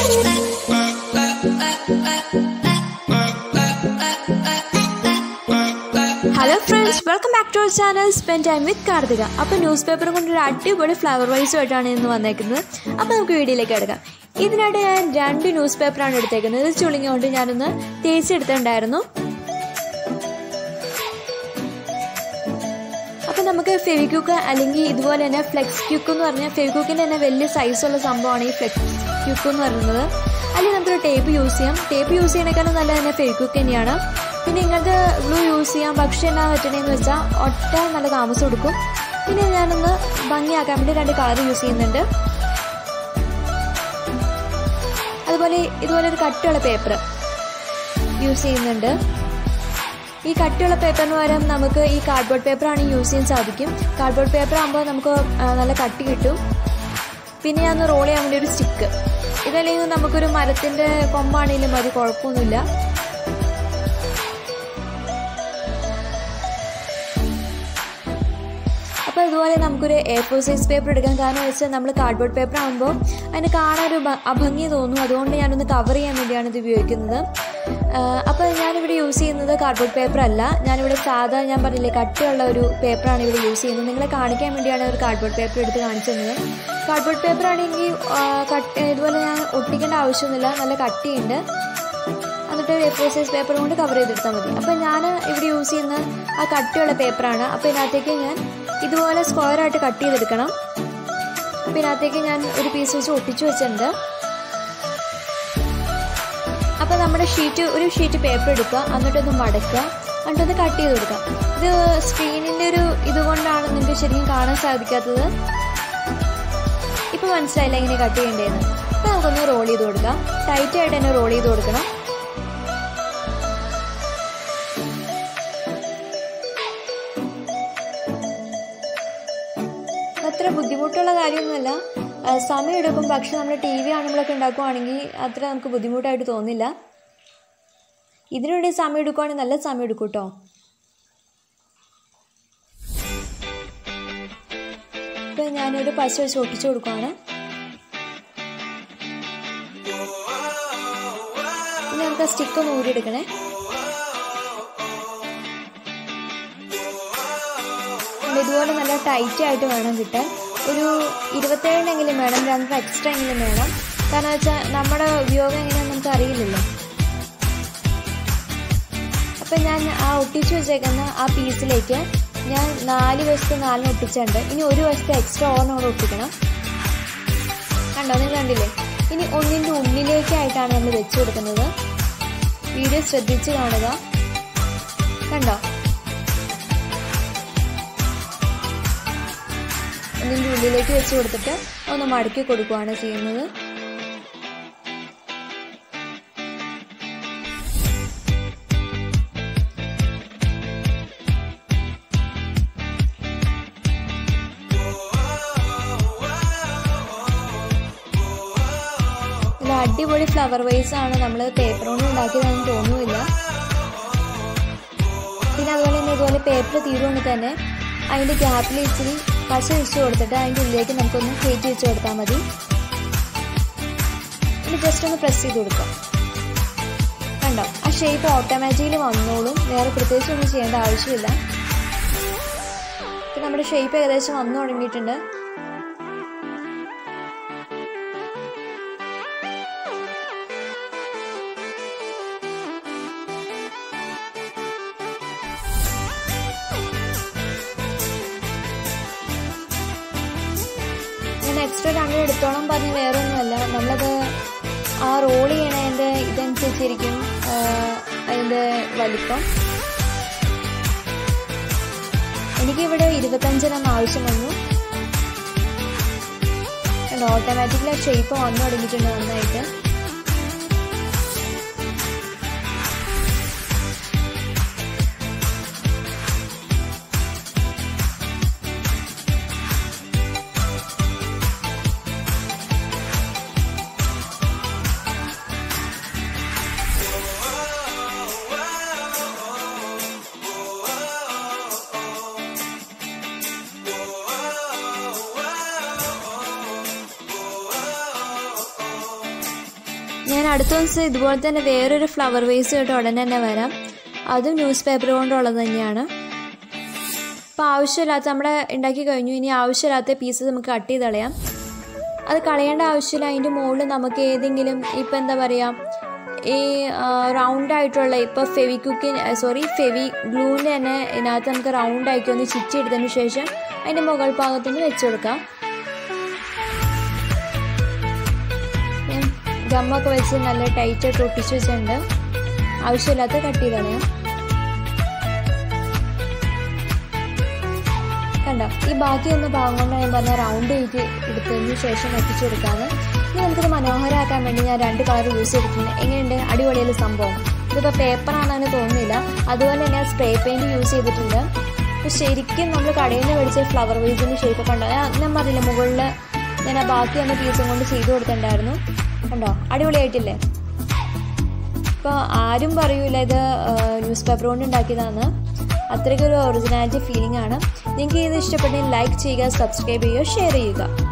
hello friends welcome back to our channel spend time with Karthika അപ്പോൾ news paper കൊണ്ട് ഒരു അടിപൊളി ഫ്ലവർ വൈസുമായിട്ടാണ് ഇന്ന് വന്നേക്കുന്നത് അപ്പോൾ നമുക്ക് വീഡിയോയിലേക്ക് എടുക്കാം ഇതിനായിട്ട് ഞാൻ രണ്ട് ന്യൂസ് പേപ്പറാണ് എടുത്തേക്കുന്നത് ഇത് ചുളിങ്ങുകൊണ്ട് ഞാനൊന്ന് തേച്ചെടുത്തിട്ടുണ്ടായിരുന്നു അപ്പം നമുക്ക് ഫെവിക്യൂക്ക് അല്ലെങ്കിൽ ഇതുപോലെ തന്നെ ഫ്ലെക്സ് ക്യൂക്ക് എന്ന് പറഞ്ഞാൽ ഫെവിക്യൂക്കിൻ്റെ തന്നെ വലിയ സൈസുള്ള സംഭവമാണ് ഈ ഫ്ലെക്സ് ക്യൂക്ക് എന്ന് പറയുന്നത് അല്ലെങ്കിൽ നമുക്കൊരു ടേപ്പ് യൂസ് ചെയ്യാം ടേപ്പ് യൂസ് ചെയ്യണേക്കാളും നല്ല തന്നെ ഫെവിക്യൂക്ക് തന്നെയാണ് പിന്നെ ഇങ്ങനത്തെ ഗ്ലൂ യൂസ് ചെയ്യാം പക്ഷേ എന്നാ പറ്റണേന്ന് വെച്ചാൽ ഒറ്റ നല്ല താമസം എടുക്കും പിന്നെ ഞാനൊന്ന് ഭംഗിയാക്കാൻ വേണ്ടി രണ്ട് കളർ യൂസ് ചെയ്യുന്നുണ്ട് അതുപോലെ ഇതുപോലെ ഒരു കട്ടിയുള്ള പേപ്പർ യൂസ് ചെയ്യുന്നുണ്ട് ഈ കട്ടിയുള്ള പേപ്പറിന് പകരം നമുക്ക് ഈ കാർഡ്ബോർഡ് പേപ്പറാണ് യൂസ് ചെയ്യാൻ സാധിക്കും കാർഡ്ബോർഡ് പേപ്പർ ആകുമ്പോൾ നമുക്ക് ആ, നല്ല കട്ടി കിട്ടും പിന്നെ ഞാൻ റോൾ ചെയ്യാൻ വേണ്ടി ഒരു സ്റ്റിക്ക് ഇതല്ലെങ്കിൽ നമുക്കൊരു മരത്തിന്റെ കൊമ്പാണെങ്കിലും മതി കുഴപ്പമൊന്നുമില്ല അപ്പോൾ ഇതുപോലെ നമുക്കൊരു എ ഫോർ സൈസ് പേപ്പർ എടുക്കാം കാരണം വെച്ചാൽ നമ്മൾ കാർഡ്ബോർഡ് പേപ്പർ ആകുമ്പോൾ അതിന് കാണാൻ ഒരു ഭ- അഭംഗി തോന്നും അതുകൊണ്ട് ഞാനൊന്ന് കവർ ചെയ്യാൻ വേണ്ടിയാണ് ഇത് ഉപയോഗിക്കുന്നത് അപ്പോൾ ഞാനിവിടെ യൂസ് ചെയ്യുന്നത് കാർഡ്ബോർഡ് പേപ്പർ അല്ല ഞാനിവിടെ സാധാ ഞാൻ പറഞ്ഞില്ലേ കട്ടിയുള്ള ഒരു പേപ്പറാണ് ഇവിടെ യൂസ് ചെയ്യുന്നത് നിങ്ങളെ കാണിക്കാൻ വേണ്ടിയാണ് ഒരു കാർഡ്ബോർഡ് പേപ്പർ എടുത്ത് കാണിച്ചത് കാർഡ്ബോർഡ് പേപ്പർ ആണെങ്കിൽ കട്ട് ഇതുപോലെ ഞാൻ ഒട്ടിക്കേണ്ട ആവശ്യമൊന്നുമില്ല നല്ല കട്ടിയുണ്ട് എന്നിട്ട് എ ഫോർ സൈസ് പേപ്പർ കൊണ്ട് കവർ ചെയ്തെടുത്താൽ മതി അപ്പോൾ ഞാൻ ഇവിടെ യൂസ് ചെയ്യുന്ന ആ കട്ടിയുള്ള പേപ്പറാണ് അപ്പോൾ ഇതിനകത്തേക്ക് ഞാൻ ഇതുപോലെ സ്ക്വയർ ആയിട്ട് കട്ട് ചെയ്തെടുക്കണം അപ്പോൾ ഇതിനകത്തേക്ക് ഞാൻ ഒരു പീസ് വെച്ച് ഒട്ടിച്ചു വെച്ചിട്ടുണ്ട് അപ്പോൾ നമ്മുടെ ഷീറ്റ് ഒരു ഷീറ്റ് പേപ്പർ എടുക്കുക എന്നിട്ടൊന്ന് മടക്കുക എന്നിട്ടൊന്ന് കട്ട് ചെയ്ത് കൊടുക്കുക ഇത് സ്ക്രീനിൻ്റെ ഒരു ഇതുകൊണ്ടാണ് നിങ്ങൾക്ക് ശരിക്കും കാണാൻ സാധിക്കാത്തത് ഇപ്പോൾ മനസ്സിലായില്ല എങ്ങനെ കട്ട് ചെയ്യേണ്ടതെന്ന് അപ്പോൾ നമുക്കൊന്ന് റോൾ ചെയ്ത് കൊടുക്കാം ടൈറ്റായിട്ട് തന്നെ റോൾ ചെയ്ത് കൊടുക്കണം അത്ര ബുദ്ധിമുട്ടുള്ള കാര്യമൊന്നുമല്ല ആ, സമയം എടുക്കും പക്ഷെ നമ്മൾ ടി വി കാണുമ്പോഴൊക്കെ ഉണ്ടാക്കുവാണെങ്കിൽ അത്ര നമുക്ക് ബുദ്ധിമുട്ടായിട്ട് തോന്നില്ല ഇതിനുവേണ്ടി സമയം എടുക്കുവാണെങ്കിൽ നല്ല സമയം എടുക്കും കേട്ടോ ഇപ്പം ഞാനൊരു പശ വെച്ച് ഒട്ടിച്ചു കൊടുക്കുവാണ് ഇനി നമുക്ക് ആ സ്റ്റിക്ക് ഒന്ന് ഊരിയെടുക്കണേ അപ്പോൾ ഇതുപോലെ നല്ല ടൈറ്റ് ആയിട്ട് വേണം കിട്ടാൻ ഒരു ഇരുപത്തേഴിനെങ്കിലും വേണം രണ്ട് എക്സ്ട്രാ എങ്കിലും വേണം കാരണം വെച്ചാൽ നമ്മുടെ ഉപയോഗം എങ്ങനെയാണെന്ന് നമുക്ക് അറിയില്ലല്ലോ അപ്പം ഞാൻ ആ ഒട്ടിച്ചു വെച്ചേക്കുന്ന ആ പീസിലേക്ക് ഞാൻ നാല് വശത്ത് നാലിന് ഒട്ടിച്ചിട്ടുണ്ട് ഇനി ഒരു വശത്ത് എക്സ്ട്രാ ഓർണം കൂടെ ഒട്ടിക്കണം കണ്ടോ നിങ്ങൾ കണ്ടില്ലേ ഇനി ഒന്നിൻ്റെ ഉള്ളിലേക്കായിട്ടാണ് നമ്മൾ വെച്ച് കൊടുക്കുന്നത് വീഡിയോ ശ്രദ്ധിച്ച് കാണുക കണ്ടോ ഇതിൻ്റെ ഉള്ളിലേക്ക് വെച്ച് കൊടുത്തിട്ട് ഒന്ന് മടക്കി കൊടുക്കുകയാണ് ചെയ്യുന്നത് ഇത് അടിപൊളി ഫ്ലവർ വൈസ് ആണ് നമ്മൾ പേപ്പർ കൊണ്ട് ഉണ്ടാക്കിയതാണെന്ന് തോന്നുന്നില്ല പിന്നെ അതുപോലെ തന്നെ ഇതുപോലെ പേപ്പർ തീരുവാണെങ്കിൽ തന്നെ അതിൻ്റെ ഗ്യാപ്പിൽ ഇച്ചിരി പശ വെച്ച് കൊടുത്തിട്ട് അതിൻ്റെ ഉള്ളിലേക്ക് നമുക്കൊന്ന് കയറ്റി വെച്ച് കൊടുത്താൽ മതി ഇനി ജസ്റ്റ് ഒന്ന് പ്രസ് ചെയ്ത് കൊടുക്കാം കണ്ടോ ആ ഷേപ്പ് ഓട്ടോമാറ്റിക്കലി വന്നോളും വേറെ പ്രത്യേകിച്ച് ഒന്നും ചെയ്യേണ്ട ആവശ്യമില്ല ഇപ്പം നമ്മുടെ ഷേപ്പ് ഏകദേശം വന്നു തുടങ്ങിയിട്ടുണ്ട് ഞാൻ എക്സ്ട്രാ രണ്ട് എടുത്തോളം പറഞ്ഞ് വേറെ ഒന്നുമല്ല നമ്മളത് ആ റോൾ ചെയ്യണതിൻ്റെ ഇതനുസരിച്ചിരിക്കും ആ, അതിൻ്റെ വലിപ്പം എനിക്കിവിടെ ഇരുപത്തഞ്ചെണ്ണം ആവശ്യം വന്നു ഓട്ടോമാറ്റിക്കലി ആ ഷേപ്പ് വന്നു തുടങ്ങിയിട്ടുണ്ട് നന്നായിട്ട് ഞാൻ അടുത്ത ദിവസം ഇതുപോലെ തന്നെ വേറൊരു ഫ്ലവർ വേസ് കേട്ടോ ഉടനെ തന്നെ വരാം അതും ന്യൂസ് പേപ്പർ കൊണ്ടുള്ളത് തന്നെയാണ് അപ്പോൾ ആവശ്യമില്ലാത്ത നമ്മുടെ ഉണ്ടാക്കി കഴിഞ്ഞു ഇനി ആവശ്യമില്ലാത്ത പീസസ് നമുക്ക് കട്ട് ചെയ്ത് കളയാം അത് കളയേണ്ട ആവശ്യമില്ല അതിൻ്റെ മുകളിൽ നമുക്ക് ഏതെങ്കിലും ഇപ്പം എന്താ പറയുക ഈ റൗണ്ട് ആയിട്ടുള്ള ഇപ്പോൾ ഫെവിക്കുക്കിന് സോറി ഫെവി ഗ്ലൂവിൻ്റെ തന്നെ ഇതിനകത്ത് നമുക്ക് റൗണ്ട് ആക്കി ഒന്ന് ചിച്ചെടുത്തതിന് ശേഷം അതിൻ്റെ മുകൾ ഭാഗത്തുനിന്ന് വെച്ച് കൊടുക്കാം ഞാൻ ഗമ്മൊക്കെ വെച്ച് നല്ല ടൈറ്റായിട്ട് ഒട്ടിച്ച് വെച്ചിട്ടുണ്ട് ആവശ്യമില്ലാത്ത കട്ട് ചെയ്ത് കളയാം കണ്ടോ ഈ ബാക്കി വന്ന ഭാഗം കൊണ്ട് ഞാൻ പറഞ്ഞ റൗണ്ട് ചെയ്ത് എടുത്തതിന് ശേഷം എത്തിച്ചു കൊടുക്കാന്ന് ഇനി നമുക്കിത് മനോഹരമാക്കാൻ വേണ്ടി ഞാൻ രണ്ട് കളർ യൂസ് ചെയ്തിട്ടുണ്ട് എങ്ങനെയുണ്ട് അടിപൊളിയുള്ള സംഭവം ഇതിപ്പോൾ പേപ്പറാണെന്ന് തോന്നുന്നില്ല അതുപോലെ തന്നെ സ്പ്രേ പെയിൻറ് യൂസ് ചെയ്തിട്ടുണ്ട് അപ്പോൾ ശരിക്കും നമ്മൾ കടയിൽ നിന്ന് മേടിച്ച ഫ്ലവർ വേസിൻ്റെ ഷേപ്പൊക്കെ ഉണ്ടോ ഞാൻ ഞാൻ പറഞ്ഞില്ല മുകളിൽ ഞാൻ ആ ബാക്കി വന്ന പീസും കൊണ്ട് ചെയ്ത് കൊടുത്തിട്ടുണ്ടായിരുന്നു കണ്ടോ അടിപൊളിയായിട്ടില്ലേ ഇപ്പോൾ ആരും പറയൂല ഇത് ന്യൂസ് പേപ്പർ കൊണ്ട് ഉണ്ടാക്കിയതാണ് അത്രയ്ക്കൊരു ഒറിജിനാലിറ്റി ഫീലിംഗ് ആണ് നിങ്ങൾക്ക് ഇത് ഇഷ്ടപ്പെട്ടെങ്കിൽ ലൈക്ക് ചെയ്യുക സബ്സ്ക്രൈബ് ചെയ്യുക ഷെയർ ചെയ്യുക